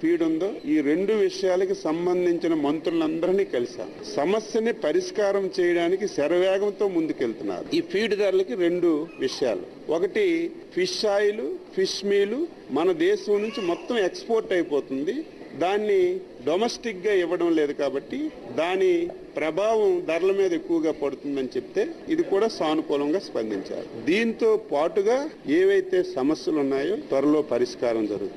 feed ఉందో ఈ రెండు విషయాలకి సంబంధించిన మంత్రులందరినీ కలిశారు సమస్యని పరిష్కారం చేయడానికి శరవేగంతో ముందుకెళ్తున్నారు ఈ ఫీడ్ ధరలకి రెండు విషయాలు ఒకటి ఫిష్ ఆయిల్ ఫిష్ మీలు మన దేశం నుంచి మొత్తం ఎక్స్పోర్ట్ అయిపోతుంది దాన్ని డొమెస్టిక్ గా ఇవ్వడం లేదు కాబట్టి దాని ప్రభావం ధరల మీద ఎక్కువగా పడుతుందని చెప్తే ఇది కూడా సానుకూలంగా స్పందించారు దీంతో పాటుగా ఏవైతే సమస్యలు ఉన్నాయో త్వరలో పరిష్కారం జరుగుతుంది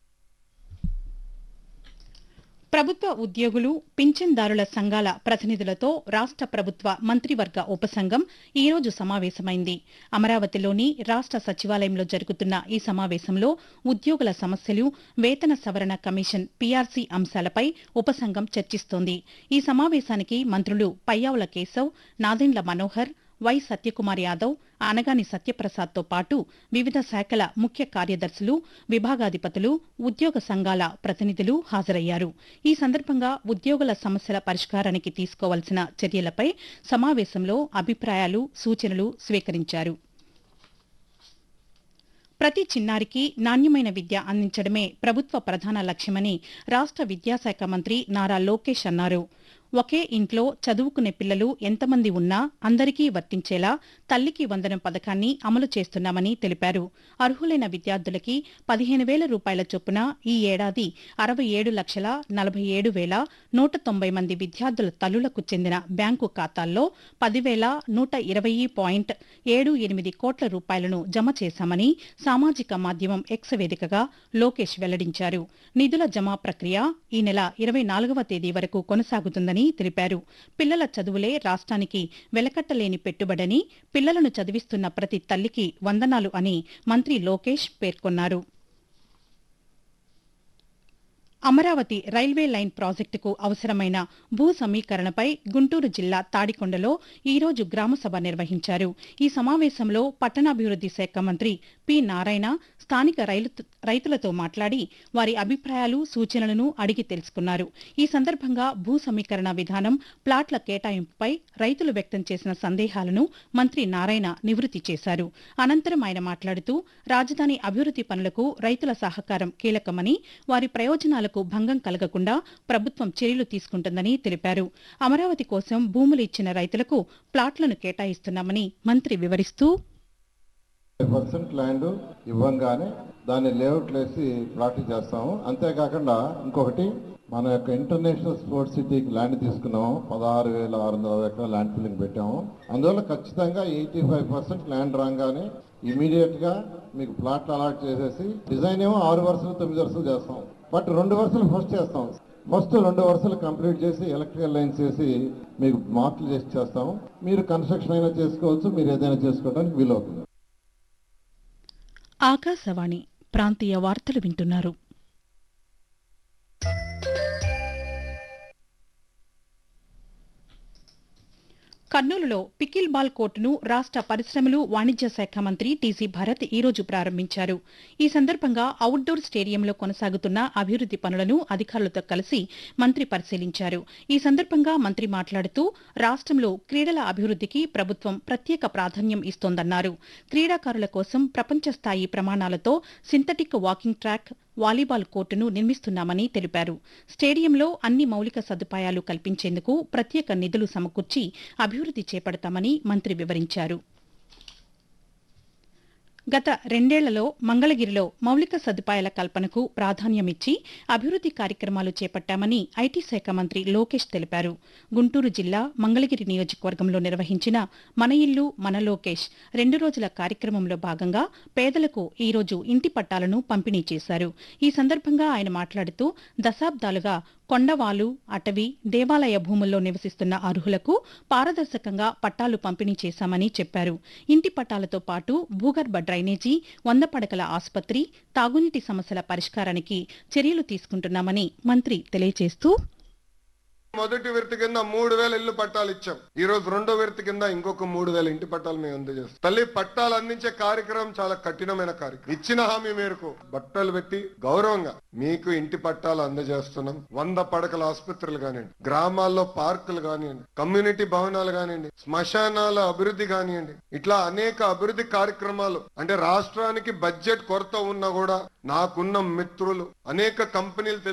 ప్రభుత్వ ఉద్యోగులు పింఛన్దారుల సంఘాల ప్రతినిధులతో రాష్ట ప్రభుత్వ మంత్రివర్గ ఉపసంఘం ఈ రోజు సమావేశమైంది అమరావతిలోని రాష్ట సచివాలయంలో జరుగుతున్న ఈ సమావేశంలో ఉద్యోగుల సమస్యలు వేతన సవరణ కమిషన్ పీఆర్సీ అంశాలపై ఉపసంఘం చర్చిస్తోంది ఈ సమావేశానికి మంత్రులు పయ్యావుల కేశవ్ నాదెండ్ల మనోహర్ వై సత్యకుమార్ యాదవ్ అనగాని సత్యప్రసాద్తో పాటు వివిధ శాఖల ముఖ్య కార్యదర్శులు విభాగాధిపతులు ఉద్యోగ సంఘాల ప్రతినిధులు హాజరయ్యారు ఈ సందర్భంగా ఉద్యోగుల సమస్యల పరిష్కారానికి తీసుకోవాల్సిన చర్యలపై సమావేశంలో అభిప్రాయాలు సూచనలు స్వీకరించారు ప్రతి చిన్నారికి నాణ్యమైన విద్య అందించడమే ప్రభుత్వ ప్రధాన లక్ష్యమని రాష్ట విద్యాశాఖ మంత్రి నారా లోకేష్ అన్నారు ఒకే ఇంట్లో చదువుకునే పిల్లలు ఎంతమంది ఉన్నా అందరికీ వర్తించేలా తల్లికి వందనం పథకాన్ని అమలు చేస్తున్నామని తెలిపారు అర్హులైన విద్యార్థులకి పదిహేను వేల రూపాయల చొప్పున ఈ ఏడాది అరవై ఏడు లక్షల నలభై ఏడు వేల నూట తొంభై మంది విద్యార్థుల తల్లులకు చెందిన బ్యాంకు ఖాతాల్లో పదివేల నూట ఇరవై పాయింట్ ఏడు ఎనిమిది కోట్ల రూపాయలను జమ చేశామని సామాజిక మాధ్యమం ఎక్స్ వేదికగా లోకేష్ వెల్లడించారు నిధుల జమ ప్రక్రియ ఈ నెల ఇరవై నాలుగవ తేదీ వరకు కొనసాగుతుందని తెలిపారు పిల్లల చదువులే రాష్ట్రానికి వెలకట్టలేని పెట్టుబడని పిల్లలను చదివిస్తున్న ప్రతి తల్లికి వందనాలు అని మంత్రి లోకేష్ పేర్కొన్నారు అమరావతి రైల్వే లైన్ ప్రాజెక్టుకు అవసరమైన భూ సమీకరణపై గుంటూరు జిల్లా తాడికొండలో ఈ రోజు గ్రామసభ నిర్వహించారు ఈ సమావేశంలో పట్టణాభివృద్ది శాఖ మంత్రి పి నారాయణ స్థానిక రైలు రైతులతో మాట్లాడి వారి అభిప్రాయాలు సూచనలను అడిగి తెలుసుకున్నారు ఈ సందర్భంగా భూ సమీకరణ విధానం ప్లాట్ల కేటాయింపుపై రైతులు వ్యక్తం చేసిన సందేహాలను మంత్రి నారాయణ నివృత్తి చేశారు అనంతరం ఆయన మాట్లాడుతూ రాజధాని అభివృద్ది పనులకు రైతుల సహకారం కీలకమని వారి ప్రయోజనాలకు భంగం కలగకుండా ప్రభుత్వం చర్యలు తీసుకుంటుందని తెలిపారు అమరావతి కోసం భూములు ఇచ్చిన రైతులకు ప్లాట్లను కేటాయిస్తున్నామని మంత్రి వివరిస్తూ పర్సెంట్ ల్యాండ్ ఇవ్వంగానే దాన్ని లేఅవుట్లు వేసి ప్లాట్ చేస్తాము అంతేకాకుండా ఇంకొకటి మన యొక్క ఇంటర్నేషనల్ స్పోర్ట్స్ సిటీకి ల్యాండ్ తీసుకున్నాము పదహారు వేల ఆరు వందల ఎకరాల ల్యాండ్ ఫిల్లింగ్ పెట్టాము అందువల్ల ఖచ్చితంగా ఎయిటీ ఫైవ్ పర్సెంట్ ల్యాండ్ రాగానే ఇమీడియట్ గా మీకు ప్లాట్లు అలాట్ చేసేసి డిజైన్ ఏమో ఆరు వరుసలు తొమ్మిది వరుసలు చేస్తాం బట్ రెండు వరుసలు ఫస్ట్ చేస్తాం ఫస్ట్ రెండు వరుసలు కంప్లీట్ చేసి ఎలక్ట్రికల్ లైన్స్ చేసి మీకు మార్కులు చేసి చేస్తాము మీరు కన్స్ట్రక్షన్ అయినా చేసుకోవచ్చు మీరు ఏదైనా చేసుకోవడానికి వీలవుతుంది ఆకాశవాణి ప్రాంతీయ వార్తలు వింటున్నారు కర్నూలులో పికిల్ బాల్ కోర్టును రాష్ట పరిశ్రమలు వాణిజ్య శాఖ మంత్రి టీసీ భరత్ ఈ రోజు ప్రారంభించారు ఈ సందర్భంగా అవుట్డోర్ స్టేడియంలో కొనసాగుతున్న అభివృద్ది పనులను అధికారులతో కలిసి మంత్రి పరిశీలించారు ఈ సందర్భంగా మంత్రి మాట్లాడుతూ రాష్ట్రంలో క్రీడల అభివృద్దికి ప్రభుత్వం ప్రత్యేక ప్రాధాన్యం ఇస్తోందన్నారు క్రీడాకారుల కోసం ప్రపంచ స్థాయి ప్రమాణాలతో సింథటిక్ వాకింగ్ ట్రాక్ వాలీబాల్ కోర్టును నిర్మిస్తున్నామని తెలిపారు స్టేడియంలో అన్ని మౌలిక సదుపాయాలు కల్పించేందుకు ప్రత్యేక నిధులు సమకూర్చి అభివృద్ది చేపడతామని మంత్రి వివరించారు గత రెండేళ్లలో మంగళగిరిలో మౌలిక సదుపాయాల కల్పనకు ప్రాధాన్యమిచ్చి అభివృద్ది కార్యక్రమాలు చేపట్టామని ఐటీ శాఖ మంత్రి లోకేష్ తెలిపారు గుంటూరు జిల్లా మంగళగిరి నియోజకవర్గంలో నిర్వహించిన మన ఇల్లు మన లోకేష్ రెండు రోజుల కార్యక్రమంలో భాగంగా పేదలకు ఈ రోజు ఇంటి పట్టాలను పంపిణీ చేశారు ఈ సందర్భంగా ఆయన మాట్లాడుతూ దశాబ్దాలుగా కొండవాలు అటవీ దేవాలయ భూముల్లో నివసిస్తున్న అర్హులకు పారదర్శకంగా పట్టాలు పంపిణీ చేశామని చెప్పారు ఇంటి పట్టాలతో పాటు భూగర్భ డ్రైనేజీ వంద పడకల ఆసుపత్రి తాగునీటి సమస్యల పరిష్కారానికి చర్యలు తీసుకుంటున్నామని మంత్రి తెలియజేస్తూ మొదటి విడత కింద మూడు వేల ఇల్లు పట్టాలు ఇచ్చాం ఈ రోజు రెండో విడత కింద ఇంకొక మూడు వేల ఇంటి పట్టాలు మేము అందజేస్తాం తల్లి పట్టాలు అందించే కార్యక్రమం చాలా కఠినమైన కార్యక్రమం ఇచ్చిన హామీ మేరకు బట్టలు పెట్టి గౌరవంగా మీకు ఇంటి పట్టాలు అందజేస్తున్నాం వంద పడకల ఆసుపత్రులు కానివ్వండి గ్రామాల్లో పార్కులు కానివ్వండి కమ్యూనిటీ భవనాలు కానివ్వండి శ్మశానాల అభివృద్ధి కానివ్వండి ఇట్లా అనేక అభివృద్ధి కార్యక్రమాలు అంటే రాష్ట్రానికి బడ్జెట్ కొరత ఉన్నా కూడా నాకున్న మిత్రులు అనేక కంపెనీలు